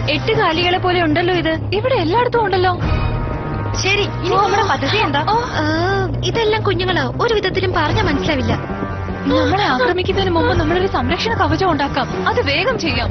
എട്ട് കാലികളെ പോലെ ഉണ്ടല്ലോ ഇത് ഇവിടെ എല്ലായിടത്തും ഉണ്ടല്ലോ ശരി ഇനി നമ്മുടെ പദ്ധതി എന്താ ആ, ഇതെല്ലാം കുഞ്ഞുങ്ങളോ ഒരു വിധത്തിലും പറഞ്ഞ മനസ്സിലാവില്ല നമ്മളെ ആക്രമിക്കുന്നതിന് മുമ്പ് നമ്മളൊരു സംരക്ഷണ കവചം ഉണ്ടാക്കാം അത് വേഗം ചെയ്യാം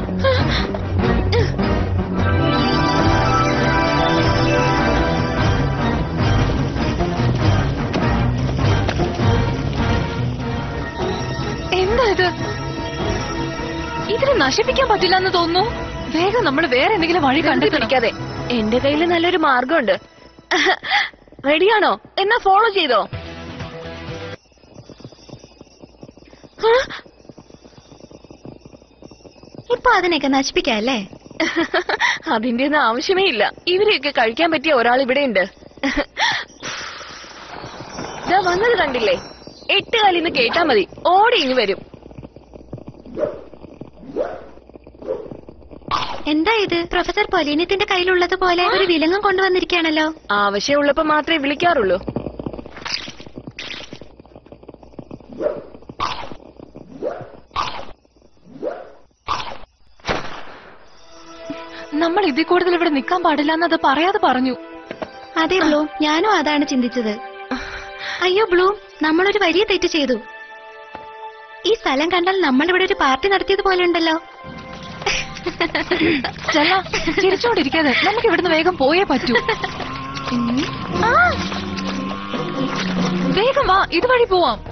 എന്താ ഇത് ഇതിനെ നശിപ്പിക്കാൻ പറ്റില്ല എന്ന് തോന്നുന്നു വേഗം നമ്മൾ വേറെ എന്തെങ്കിലും വഴി കണ്ടെത്തണം പിടിക്കാതെ എന്റെ കയ്യിൽ നല്ലൊരു മാർഗമുണ്ട് റെഡിയാണോ എന്നാ ഫോളോ ചെയ്തോ ഇപ്പൊ അതിനെയൊക്കെ നശിപ്പിക്കാം അല്ലേ അതിന്റെ ഒന്നും ആവശ്യമേ ഇല്ല ഇവരെയൊക്കെ കഴിക്കാൻ പറ്റിയ ഒരാൾ ഇവിടെ ഉണ്ട് ഇതാ വന്നത് കണ്ടില്ലേ എട്ട് കാലിന്ന് കേട്ടാ മതി ഓടി ഇനി വരും എന്താ ഇത് പ്രൊഫസർ പൊലീനത്തിന്റെ കയ്യിലുള്ളത് പോലെ ഒരു വിലങ്ങും കൊണ്ടുവന്നിരിക്കുകയാണല്ലോ ആവശ്യമുള്ളപ്പോ മാത്രമേ വിളിക്കാറുള്ളൂ നമ്മൾ ഇതിൽ കൂടുതൽ ഇവിടെ നിൽക്കാൻ പാടില്ല എന്നത് പറയാതെ പറഞ്ഞു അതെ ബ്ലൂം ഞാനും അതാണ് ചിന്തിച്ചത് അയ്യോ ബ്ലൂം നമ്മളൊരു വലിയ തെറ്റ് ചെയ്തു ഈ സ്ഥലം കണ്ടാൽ നമ്മൾ ഇവിടെ ഒരു പാർട്ടി നടത്തിയത് പോലെ ഉണ്ടല്ലോ ചെല്ല ചിരിച്ചോണ്ടിരിക്കാതെ നമുക്ക് ഇവിടുന്ന് വേഗം പോയേ പറ്റൂ വേഗം വാ ഇതുവഴി പോവാം